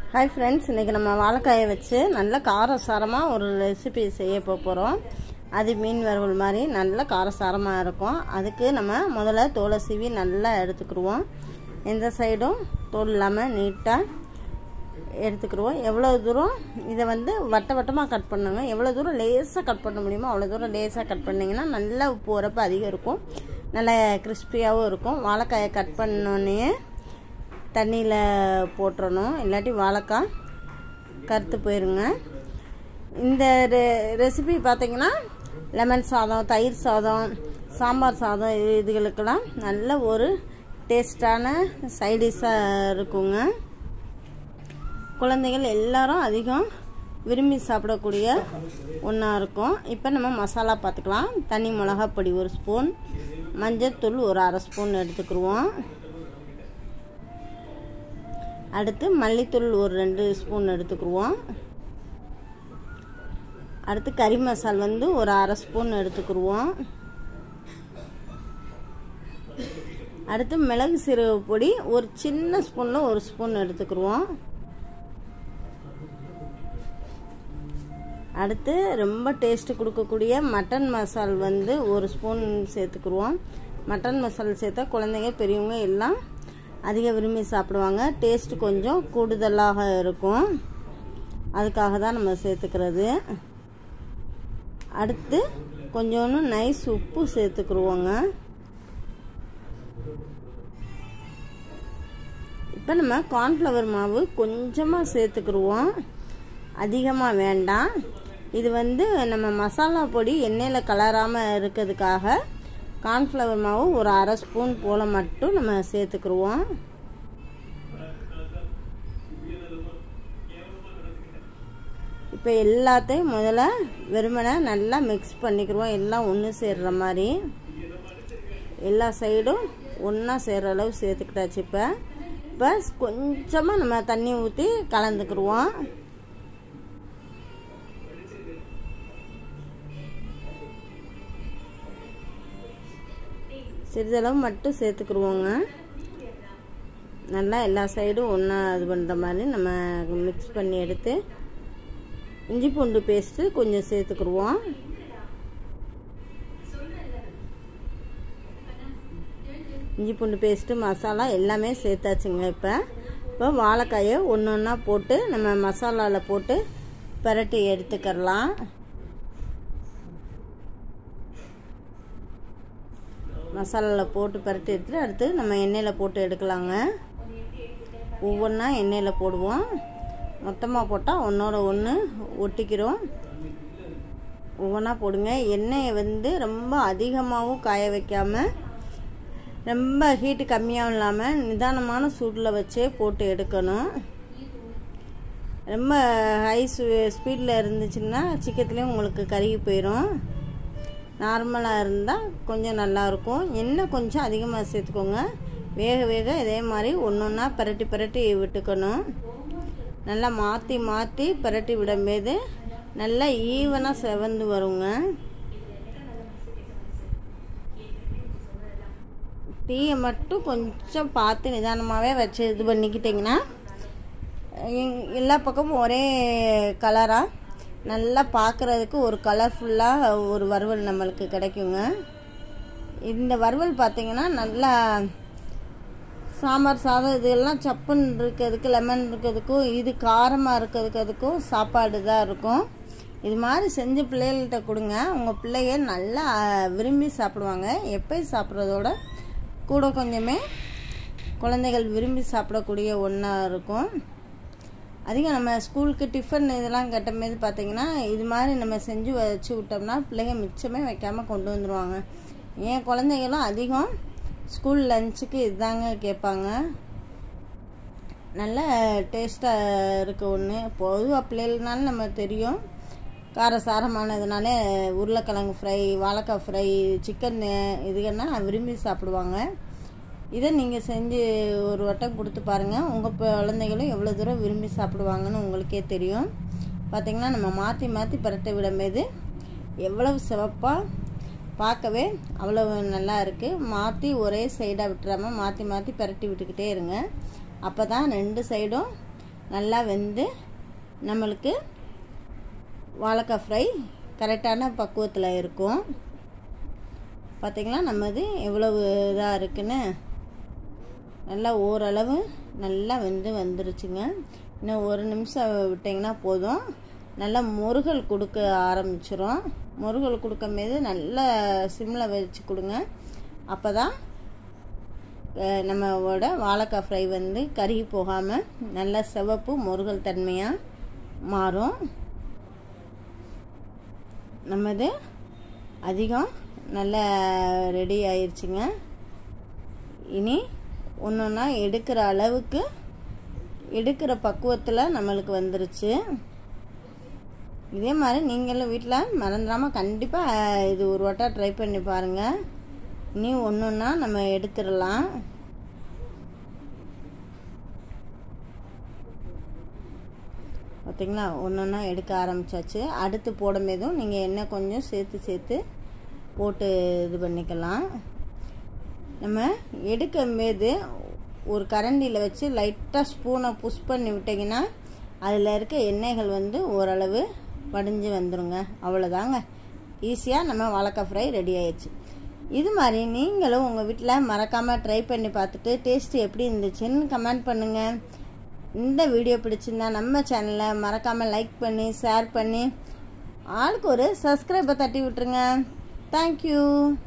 hi friends இன்றைக்கி நம்ம வாழைக்காயை வச்சு நல்ல காரசாரமாக ஒரு ரெசிபி செய்ய போகிறோம் அது மீன் வறுவல் மாதிரி நல்ல காரசாரமாக இருக்கும் அதுக்கு நம்ம முதல்ல தோலை சீவி நல்லா எடுத்துக்கிடுவோம் எந்த சைடும் தோல் இல்லாமல் நீட்டாக எடுத்துக்கிடுவோம் எவ்வளோ தூரம் இதை வந்து வட்ட வட்டமாக கட் பண்ணுங்க எவ்வளோ தூரம் லேசாக கட் பண்ண முடியுமோ அவ்வளோ தூரம் லேசாக கட் பண்ணிங்கன்னா நல்லா உப்பு உரப்பு அதிகம் இருக்கும் நல்லா கிறிஸ்பியாகவும் இருக்கும் வாழைக்காயை கட் பண்ணோன்னே தண்ணியில் போட்டுறணும் இல்லாட்டி வாழைக்காய் கருத்து போயிருங்க இந்த ரெ ரெசிபி பார்த்திங்கன்னா லெமன் சாதம் தயிர் சாதம் சாம்பார் சாதம் இது இதுகளுக்கெல்லாம் நல்ல ஒரு டேஸ்டான சைடிஷாக இருக்குங்க குழந்தைகள் எல்லாரும் அதிகம் விரும்பி சாப்பிடக்கூடிய ஒன்றா இருக்கும் இப்போ நம்ம மசாலா பார்த்துக்கலாம் தனி மிளகாப்பொடி ஒரு ஸ்பூன் மஞ்சத்தூள் ஒரு அரை ஸ்பூன் எடுத்துக்கிடுவோம் அடுத்து மல்லித்தூள் ஒரு ரெண்டு ஸ்பூன் எடுத்துக்கிடுவோம் அடுத்து கறி மசால் வந்து ஒரு அரை ஸ்பூன் எடுத்துக்கிடுவோம் அடுத்து மிளகு சீரக பொடி ஒரு சின்ன ஸ்பூனில் ஒரு ஸ்பூன் எடுத்துக்கிடுவோம் அடுத்து ரொம்ப டேஸ்ட்டு கொடுக்கக்கூடிய மட்டன் மசால் வந்து ஒரு ஸ்பூன் சேர்த்துக்குருவோம் மட்டன் மசால் சேர்த்தா குழந்தைங்க பெரியவங்க எல்லாம் அதிக விரும்பி சாப்பிடுவாங்க டேஸ்ட்டு கொஞ்சம் கூடுதலாக இருக்கும் அதுக்காக தான் நம்ம சேர்த்துக்கிறது அடுத்து கொஞ்சோன்னு நைஸ் உப்பு சேர்த்துக்குருவோங்க இப்போ நம்ம கார்ன்ஃப்ளவர் மாவு கொஞ்சமாக சேர்த்துக்குருவோம் அதிகமாக வேண்டாம் இது வந்து நம்ம மசாலா பொடி எண்ணெயில் கலராமல் இருக்கிறதுக்காக கார்ன்ஃப்ளவர் மாவு ஒரு அரை ஸ்பூன் போல் மட்டும் நம்ம சேர்த்துக்குருவோம் இப்போ எல்லாத்தையும் முதல்ல வெறுமனை நல்லா மிக்ஸ் பண்ணிக்கிடுவோம் எல்லாம் ஒன்று சேர்ற மாதிரி எல்லா சைடும் ஒன்றா சேர்கிற அளவு சேர்த்துக்கிட்டாச்சு இப்போ இப்போ கொஞ்சமாக நம்ம தண்ணி ஊற்றி கலந்துக்கிடுவோம் சிறிதளவு மட்டும் சேர்த்துக்குருவோங்க நல்லா எல்லா சைடும் ஒன்றா இது பண்ணுற மாதிரி நம்ம மிக்ஸ் பண்ணி எடுத்து இஞ்சி பூண்டு பேஸ்ட்டு கொஞ்சம் சேர்த்துக்குருவோம் இஞ்சி பூண்டு பேஸ்ட்டு மசாலா எல்லாமே சேர்த்தாச்சுங்க இப்போ இப்போ வாழைக்காயை ஒன்று ஒன்றா போட்டு நம்ம மசாலாவில் போட்டு பரட்டி எடுத்துக்கிறலாம் மசாலாவில் போட்டு பரட்டி எடுத்துட்டு அடுத்து நம்ம எண்ணெயில் போட்டு எடுக்கலாங்க ஒவ்வொன்றா எண்ணெயில் போடுவோம் மொத்தமாக போட்டால் ஒன்றோட ஒன்று ஒட்டிக்கிறோம் ஒவ்வொன்றா போடுங்க எண்ணெயை வந்து ரொம்ப அதிகமாகவும் காய வைக்காமல் ரொம்ப ஹீட்டு கம்மியாகவும் இல்லாமல் நிதானமான சூட்டில் வச்சே போட்டு எடுக்கணும் ரொம்ப ஹை ஸ்பீடில் இருந்துச்சுன்னா சிக்கத்துலேயும் உங்களுக்கு கருகி போயிடும் நார்மலாக இருந்தால் கொஞ்சம் நல்லாயிருக்கும் எண்ணெய் கொஞ்சம் அதிகமாக சேர்த்துக்கோங்க வேக வேக இதே மாதிரி ஒன்று ஒன்றா பரட்டி பரட்டி விட்டுக்கணும் நல்லா மாற்றி மாற்றி பரட்டி விடும்போது நல்லா ஈவனாக செவந்து வருங்க டீயை மட்டும் கொஞ்சம் பார்த்து நிதானமாகவே வச்சு இது பண்ணிக்கிட்டிங்கன்னா எல்லா பக்கமும் ஒரே கலராக நல்லா பார்க்குறதுக்கு ஒரு கலர்ஃபுல்லாக ஒரு வறுவல் நம்மளுக்கு கிடைக்குங்க இந்த வறுவல் பார்த்திங்கன்னா நல்லா சாம்பார் சாதம் இதெல்லாம் சப்புன்னு இருக்கிறதுக்கு லெமன் இருக்கிறதுக்கும் இது காரமாக இருக்கிறதுக்கு அதுக்கும் சாப்பாடு தான் இருக்கும் இது மாதிரி செஞ்சு பிள்ளைகள்கிட்ட கொடுங்க உங்கள் பிள்ளைய நல்லா விரும்பி சாப்பிடுவாங்க எப்பயும் சாப்பிட்றதோட கூட கொஞ்சமே குழந்தைகள் விரும்பி சாப்பிடக்கூடிய ஒன்றா இருக்கும் அதிகம் நம்ம ஸ்கூலுக்கு டிஃபன் இதெல்லாம் கட்டும்போது பார்த்திங்கன்னா இது மாதிரி நம்ம செஞ்சு வச்சு விட்டோம்னா பிள்ளைங்க மிச்சமே வைக்காமல் கொண்டு வந்துடுவாங்க என் குழந்தைகளும் அதிகம் ஸ்கூல் லஞ்சுக்கு இதுதாங்க கேட்பாங்க நல்ல டேஸ்ட்டாக இருக்க ஒன்று பொதுவாக பிள்ளைகள்னாலும் நம்ம தெரியும் காரசாரமானதுனால உருளைக்கிழங்கு ஃப்ரை வாழைக்காய் ஃப்ரை சிக்கன் இதுகன்னா விரும்பி சாப்பிடுவாங்க இதை நீங்கள் செஞ்சு ஒரு வட்டம் கொடுத்து பாருங்கள் உங்கள் குழந்தைகளும் எவ்வளோ தூரம் விரும்பி சாப்பிடுவாங்கன்னு உங்களுக்கே தெரியும் பார்த்திங்கன்னா நம்ம மாற்றி மாற்றி பரட்ட விடும்போது எவ்வளவு சிவப்பாக பார்க்கவே அவ்வளோ நல்லா இருக்குது மாற்றி ஒரே சைடாக விட்டுறாமல் மாற்றி மாற்றி பரட்டி விட்டுக்கிட்டே இருங்க அப்போ தான் ரெண்டு சைடும் நல்லா வெந்து நம்மளுக்கு வாழைக்காய் ஃப்ரை கரெக்டான பக்குவத்தில் இருக்கும் பார்த்திங்களா நம்ம இது எவ்வளவு இதாக இருக்குன்னு நல்லா ஓரளவு நல்லா வெந்து வந்துருச்சுங்க இன்னும் ஒரு நிமிஷம் விட்டிங்கன்னா போதும் நல்லா முருகல் கொடுக்க ஆரம்பிச்சிரும் முருகல் கொடுக்கும் போது நல்லா சிம்மில் வச்சு கொடுங்க அப்போ தான் நம்மளோட வாழைக்காய் ஃப்ரை வந்து கருகி போகாமல் நல்ல சிவப்பு முருகல் தன்மையாக மாறும் நம்மது அதிகம் நல்லா ரெடி ஆயிடுச்சுங்க இனி ஒன்று ஒன்றா எடுக்கிற அளவுக்கு எடுக்கிற பக்குவத்தில் நம்மளுக்கு வந்துருச்சு இதே மாதிரி நீங்களும் வீட்டில் மறந்துடாமல் கண்டிப்பாக இது ஒரு வட்டம் ட்ரை பண்ணி பாருங்கள் இனி ஒன்று ஒன்றா நம்ம எடுத்துடலாம் பார்த்திங்களா ஒன்று ஒன்றா எடுக்க ஆரம்பித்தாச்சு அடுத்து போடும்போதும் நீங்கள் எண்ணெய் கொஞ்சம் சேர்த்து சேர்த்து போட்டு இது பண்ணிக்கலாம் நம்ம எடுக்கும்போது ஒரு கரண்டியில் வச்சு லைட்டாக ஸ்பூனை புஷ் பண்ணி விட்டிங்கன்னா அதில் இருக்க எண்ணெய்கள் வந்து ஓரளவு வடிஞ்சு வந்துடுங்க அவ்வளோதாங்க ஈஸியாக நம்ம வாழைக்காய் ஃப்ரை ரெடி ஆயிடுச்சு இது மாதிரி நீங்களும் உங்கள் வீட்டில் மறக்காமல் ட்ரை பண்ணி பார்த்துட்டு டேஸ்ட்டு எப்படி இருந்துச்சுன்னு கமெண்ட் பண்ணுங்கள் இந்த வீடியோ பிடிச்சிருந்தா நம்ம சேனலை மறக்காமல் லைக் பண்ணி ஷேர் பண்ணி ஆளுக்கு ஒரு சப்ஸ்கிரைபை தட்டி விட்டுருங்க தேங்க்யூ